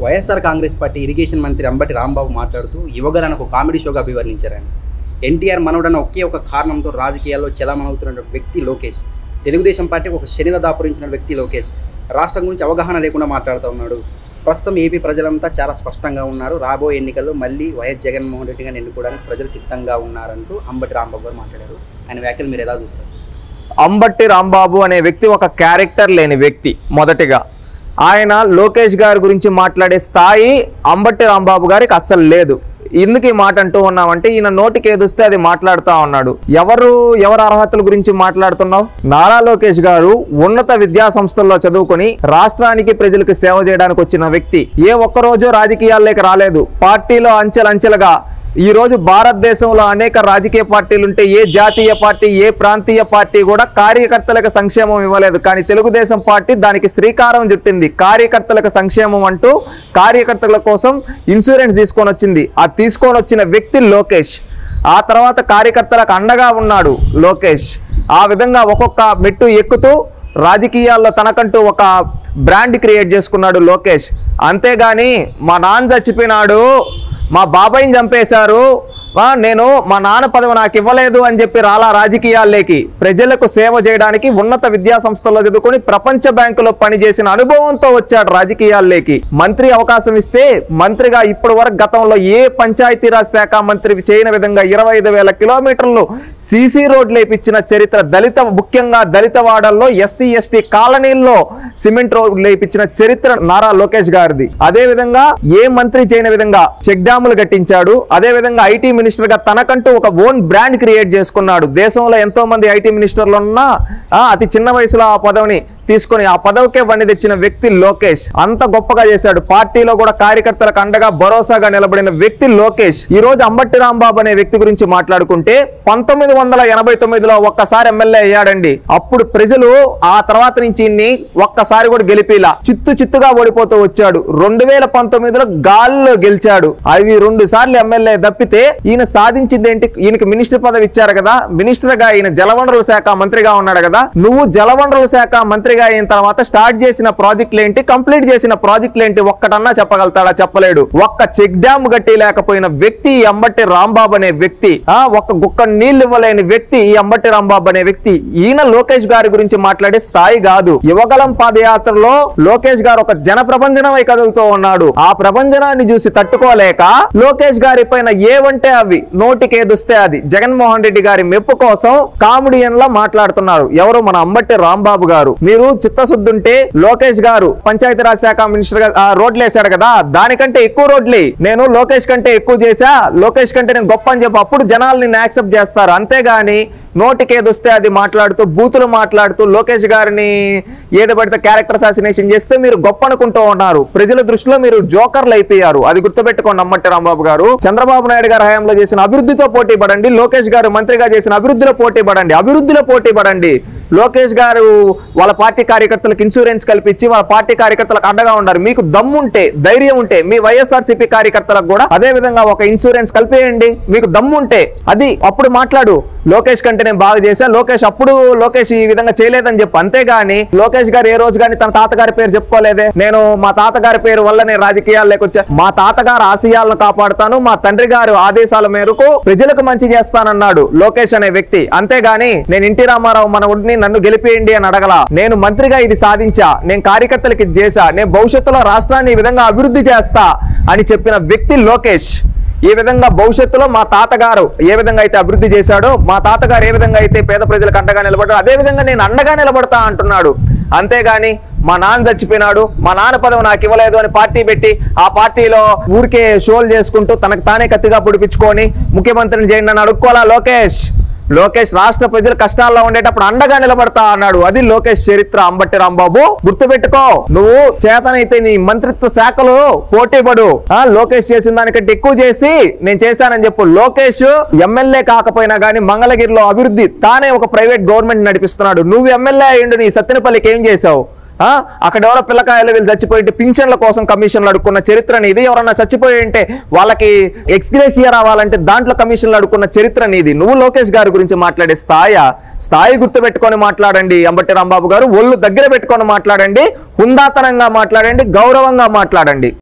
YSR Congress party irrigation మంత్రి అంబటి రాంబాబు మాట్లాడుతూ యువగలను ఒక కామెడీ షోగా అభివర్ణించారండి ఎన్టీఆర్ మనవడన్న ఒకే ఒక కారణంతో రాజకీయాల్లో చలమణవుతున్న వ్యక్తి లోకేష్ తెలుగుదేశం పార్టీకి ఒక శనిల దాపురించిన వ్యక్తి లోకేష్ రాష్ట్రం గురించి అవగాహన లేకుండా మాట్లాడుతూ ఉన్నాడు ప్రస్తుతం ఏపీ ప్రజలంతా చాలా స్పష్టంగా ఉన్నారు రాబోయే ఎన్నికల్లో మళ్ళీ వైఎస్ జగన్మోహన్ రెడ్డి గారిని ఎన్నుకోవడానికి ప్రజలు సిద్ధంగా ఉన్నారంటూ అంబటి రాంబాబు గారు మాట్లాడారు ఆయన వ్యాఖ్యలు మీరు ఎలా చూస్తారు అంబట్టి రాంబాబు అనే వ్యక్తి ఒక క్యారెక్టర్ లేని వ్యక్తి మొదటిగా ఆయన లోకేష్ గారి గురించి మాట్లాడే స్థాయి అంబట్టి రాంబాబు గారికి అస్సలు లేదు ఎందుకు ఈ మాట అంటూ ఉన్నామంటే ఈయన నోటికి ఏదొస్తే అది మాట్లాడుతూ ఉన్నాడు ఎవరు ఎవరు అర్హతల గురించి మాట్లాడుతున్నావు నారా లోకేష్ గారు ఉన్నత విద్యా సంస్థల్లో చదువుకొని రాష్ట్రానికి ప్రజలకు సేవ చేయడానికి వచ్చిన వ్యక్తి ఏ ఒక్కరోజు రాజకీయాల్లోకి రాలేదు పార్టీలో అంచెలంచెలుగా ఈ రోజు భారతదేశంలో అనేక రాజకీయ పార్టీలు ఉంటే ఏ జాతీయ పార్టీ ఏ ప్రాంతీయ పార్టీ కూడా కార్యకర్తలకు సంక్షేమం ఇవ్వలేదు కానీ తెలుగుదేశం పార్టీ దానికి శ్రీకారం చుట్టింది కార్యకర్తలకు సంక్షేమం అంటూ కార్యకర్తల కోసం ఇన్సూరెన్స్ తీసుకొని వచ్చింది ఆ తీసుకొని వచ్చిన వ్యక్తి లోకేష్ ఆ తర్వాత కార్యకర్తలకు అండగా ఉన్నాడు లోకేష్ ఆ విధంగా ఒక్కొక్క మెట్టు ఎక్కుతూ రాజకీయాల్లో తనకంటూ ఒక బ్రాండ్ క్రియేట్ చేసుకున్నాడు లోకేష్ అంతేగాని మా నాన్న చచ్చిపోయినాడు మా బాబాయిని చంపేశారు ఆ, నేను మా నాన్న పదవి నాకు ఇవ్వలేదు అని చెప్పి రాలా రాజకీయాల్లోకి ప్రజలకు సేవ చేయడానికి ఉన్నత విద్యా సంస్థల్లో చదువుకొని ప్రపంచ బ్యాంకులో పనిచేసిన అనుభవంతో వచ్చాడు రాజకీయాల్లోకి మంత్రి అవకాశం ఇస్తే మంత్రిగా ఇప్పటి వరకు గతంలో ఏ పంచాయతీరాజ్ శాఖ మంత్రి చేయని విధంగా ఇరవై ఐదు వేల కిలోమీటర్లు సీసీ రోడ్లు వేపించిన చరిత్ర దళిత ముఖ్యంగా దళిత వాడల్లో ఎస్సీ ఎస్టీ కాలనీల్లో సిమెంట్ రోడ్లు వేపించిన చరిత్ర నారా లోకేష్ గారిది అదే విధంగా ఏ మంత్రి చేయని విధంగా చెక్ డ్యాములు కట్టించాడు అదే విధంగా ఐటీ మినిస్టర్ గా తనకంటూ ఒక ఓన్ బ్రాండ్ క్రియేట్ చేసుకున్నాడు దేశంలో ఎంతో మంది ఐటీ మినిస్టర్లు ఉన్నా ఆ, అతి చిన్న వయసులో ఆ పదవిని తీసుకొని ఆ పదవికే వన్ని తెచ్చిన వ్యక్తి లోకేష్ అంత గొప్పగా చేశాడు పార్టీలో కూడా కార్యకర్తలకు అండగా భరోసాగా నిలబడిన వ్యక్తి లోకేష్ ఈ రోజు అంబట్టి రాంబాబు అనే వ్యక్తి గురించి మాట్లాడుకుంటే పంతొమ్మిది వందల ఎనభై తొమ్మిదిలో ఒక్కసారి ఎమ్మెల్యే అయ్యాడండి అప్పుడు ప్రజలు ఆ తర్వాత నుంచి ఈయన్ని ఒక్కసారి కూడా గెలిపిలా చిత్తు చిత్తుగా ఓడిపోతూ వచ్చాడు రెండు వేల పంతొమ్మిదిలో గాల్లో గెలిచాడు అవి రెండు సార్లు ఎమ్మెల్యే తప్పితే ఈయన సాధించింది ఏంటి ఈయనకి మినిస్టర్ పదవి ఇచ్చారు కదా మినిస్టర్ గా ఈయన జలవనరుల శాఖ మంత్రిగా ఉన్నాడు కదా నువ్వు జలవనరుల శాఖ మంత్రిగా అయిన తర్వాత స్టార్ట్ చేసిన ప్రాజెక్టులు ఏంటి కంప్లీట్ చేసిన ప్రాజెక్టులు ఏంటి ఒక్కటన్నా చెప్పగలుగుతాడా చెప్పలేడు ఒక్క చెక్ డ్యామ్ గట్టి లేకపోయిన వ్యక్తి ఈ అంబట్టి రాంబాబు అనే వ్యక్తి ఆ ఒక్క గుక్క నీళ్లు ఇవ్వలేని వ్యక్తి ఈ అంబట్టి రాంబాబు అనే వ్యక్తి ఈయన లోకేష్ గారి గురించి మాట్లాడే స్థాయి కాదు యువగలం పాదయాత్రలో లోకేష్ గారు ఒక జన ప్రభంజనమై కదులుతూ ఉన్నాడు ఆ ప్రభంజనాన్ని చూసి తట్టుకోలేక లోకేష్ గారి పైన ఏవంటే అవి నోటికి ఏదుస్తే అది జగన్మోహన్ రెడ్డి గారి మెప్పు కోసం కామెడియన్ లా మాట్లాడుతున్నారు ఎవరు మన అంబట్టి రాంబాబు గారు మీరు చిత్తశుద్ధి ఉంటే లోకేష్ గారు పంచాయతీరాజ్ శాఖ మినిస్టర్ గా ఆ, రోడ్లు వేశాడు కదా దానికంటే ఎక్కువ రోడ్లు నేను లోకేష్ కంటే ఎక్కువ చేశా లోకేష్ కంటే నేను గొప్ప అని చెప్పి అప్పుడు జనాలు నిన్ను యాక్సెప్ట్ చేస్తారు అంతేగాని నోటికి ఏదొస్తే అది మాట్లాడుతూ బూతులు మాట్లాడుతూ లోకేష్ గారిని ఏది పడితే క్యారెక్టర్ అసాసినేషన్ చేస్తే మీరు గొప్ప అనుకుంటూ ఉన్నారు ప్రజల దృష్టిలో మీరు జోకర్లు అయిపోయారు అది గుర్తుపెట్టుకోండి నమ్మట్టి రాంబాబు గారు చంద్రబాబు నాయుడు గారి హయాంలో చేసిన అభివృద్ధితో పోటీ పడండి లోకేష్ గారు మంత్రిగా చేసిన అభివృద్ధిలో పోటీ పడండి అభివృద్ధిలో పోటీ పడండి లోకేష్ గారు వాళ్ళ పార్టీ కార్యకర్తలకు ఇన్సూరెన్స్ కల్పించి వాళ్ళ పార్టీ కార్యకర్తలకు అండగా ఉన్నారు మీకు దమ్ముంటే ధైర్యం ఉంటే మీ వైఎస్ఆర్సీపీ కార్యకర్తలకు కూడా అదే విధంగా ఒక ఇన్సూరెన్స్ కల్పేయండి మీకు దమ్ముంటే అది అప్పుడు మాట్లాడు లోకేష్ కంటే నేను బాగా చేశా లోకేష్ అప్పుడు లోకేష్ ఈ విధంగా చేయలేదని చెప్పు అంతేగాని లోకేష్ గారు ఏ రోజు కానీ తన తాతగారి పేరు చెప్పుకోలేదే నేను మా తాతగారి పేరు వల్ల నేను రాజకీయాల్లోకి వచ్చా మా తాతగారు ఆశయాలను కాపాడుతాను మా తండ్రి గారు ఆదేశాల మేరకు ప్రజలకు మంచి చేస్తానన్నాడు లోకేష్ అనే వ్యక్తి అంతేగాని నేను ఎన్టీ రామారావు మనవుడిని నన్ను గెలిపేయండి అని అడగల నేను మంత్రిగా ఇది సాధించా నేను కార్యకర్తలకు ఇది చేశా నేను భవిష్యత్తులో రాష్ట్రాన్ని ఈ విధంగా అభివృద్ధి చేస్తా అని చెప్పిన వ్యక్తి లోకేష్ ఈ విధంగా భవిష్యత్తులో మా తాతగారు ఏ విధంగా అయితే అభివృద్ధి చేశాడో మా తాతగారు ఏ విధంగా అయితే పేద ప్రజలకు అండగా నిలబడ్డాడో అదే విధంగా నేను అండగా నిలబడతా అంటున్నాడు అంతేగాని మా నాన్న చచ్చిపోయినాడు మా నాన్న పదవి నాకు ఇవ్వలేదు అని పార్టీ పెట్టి ఆ పార్టీలో ఊరికే షోలు చేసుకుంటూ తనకు తానే కత్తిగా పుడిపించుకొని ముఖ్యమంత్రిని చేయండి అని అడుక్కోవాలా లోకేష్ లోకేష్ రాష్ట్ర ప్రజలు కష్టాల్లో ఉండేటప్పుడు అండగా నిలబడతా అన్నాడు అది లోకేష్ చరిత్ర అంబట్టి రాంబాబు గుర్తుపెట్టుకో నువ్వు చేతనైతే నీ మంత్రిత్వ శాఖలు పోటీపడు ఆ, లోకేష్ చేసిన దానికంటే ఎక్కువ చేసి నేను చేశానని చెప్పు లోకేష్ ఎమ్మెల్యే కాకపోయినా గానీ మంగళగిరిలో అభివృద్ధి తానే ఒక ప్రైవేట్ గవర్నమెంట్ నడిపిస్తున్నాడు నువ్వు ఎమ్మెల్యే అయ్యిండు నీ సత్యనపల్లికి ఏం చేసావు ఆ అక్కడ ఎవరో పిల్లకాయలు వీళ్ళు చచ్చిపోయి పింఛన్ల కోసం కమిషన్లు అడుక్కున్న చరిత్ర నీది ఎవరన్నా చచ్చిపోయి ఉంటే వాళ్ళకి ఎక్స్గ్రేషియా రావాలంటే దాంట్లో కమిషన్లు అడుక్కున్న చరిత్ర నీది నువ్వు లోకేష్ గారి గురించి మాట్లాడే స్థాయి స్థాయి గుర్తు పెట్టుకొని మాట్లాడండి అంబట్టి రాంబాబు గారు ఒళ్ళు దగ్గర పెట్టుకొని మాట్లాడండి హుందాతనంగా మాట్లాడండి గౌరవంగా మాట్లాడండి